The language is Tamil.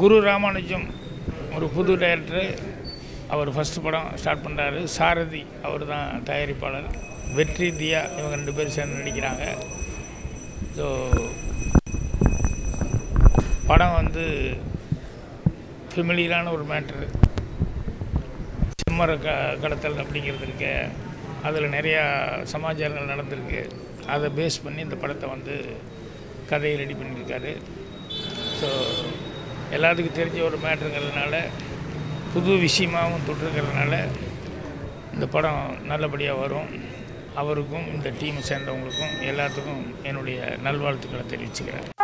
குரு ராமானுஜம் ஒரு புது டைரக்டர் அவர் ஃபஸ்ட்டு படம் ஸ்டார்ட் பண்ணுறாரு சாரதி அவர் தான் தயாரிப்பாளர் வெற்றி தியா இவங்க ரெண்டு பேரும் சேர்ந்து நடிக்கிறாங்க ஸோ படம் வந்து ஃபெமிலியரான ஒரு மேட்ரு செம்மர க கடத்தல் அப்படிங்கிறது இருக்கு அதில் நிறையா சமாச்சாரங்கள் நடந்திருக்கு அதை பேஸ் பண்ணி இந்த படத்தை வந்து கதையை ரெடி பண்ணியிருக்காரு ஸோ எல்லாத்துக்கும் தெரிஞ்ச ஒரு மேட்ருங்கிறதுனால புது விஷயமாகவும் தொட்டிருக்கிறதுனால இந்த படம் நல்லபடியாக வரும் அவருக்கும் இந்த டீமை சேர்ந்தவங்களுக்கும் எல்லாத்துக்கும் என்னுடைய நல்வாழ்த்துக்களை தெரிவிச்சுக்கிறேன்